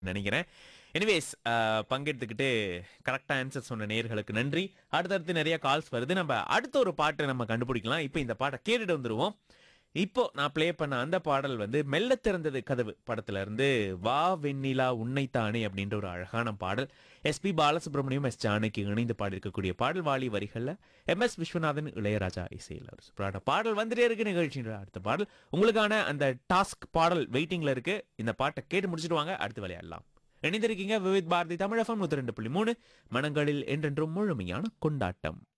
நினைக்கிறேன் எனிவேஸ் பங்கெடுத்துக்கிட்டு கரெக்டாக ஆன்சர் சொன்ன நேயர்களுக்கு நன்றி அடுத்தடுத்து நிறைய கால்ஸ் வருது நம்ம அடுத்த ஒரு பாட்டை நம்ம கண்டுபிடிக்கலாம் இப்போ இந்த பாட்டை கேட்டுட்டு வந்துருவோம் இப்போ நான் ப்ளே பண்ண அந்த பாடல் வந்து மெல்ல திறந்தது கதவு படத்துல இருந்து வா வெண்ணிலா உன்னைத்தானே அப்படின்ற ஒரு அழகான பாடல் எஸ்பி பாலசுப்ரமணியம் எஸ் ஜானகி இணைந்து பாடியிருக்கக்கூடிய பாடல் வாலி வரிகள்ல எம் எஸ் விஸ்வநாதன் இளையராஜா இசையில் ஒரு சூப்பரான பாடல் வந்துட்டே இருக்கு நிகழ்ச்சின்ற அடுத்த பாடல் உங்களுக்கான அந்த டாஸ்க் பாடல் வெயிட்டிங்ல இருக்கு இந்த பாட்டை கேட்டு முடிச்சிட்டு வாங்க அடுத்து விளையாடலாம் இணைந்திருக்கீங்க விவித் பாரதி தமிழகம் நூத்தி ரெண்டு புள்ளி மூணு மனங்களில் என்றென்றும் முழுமையான கொண்டாட்டம்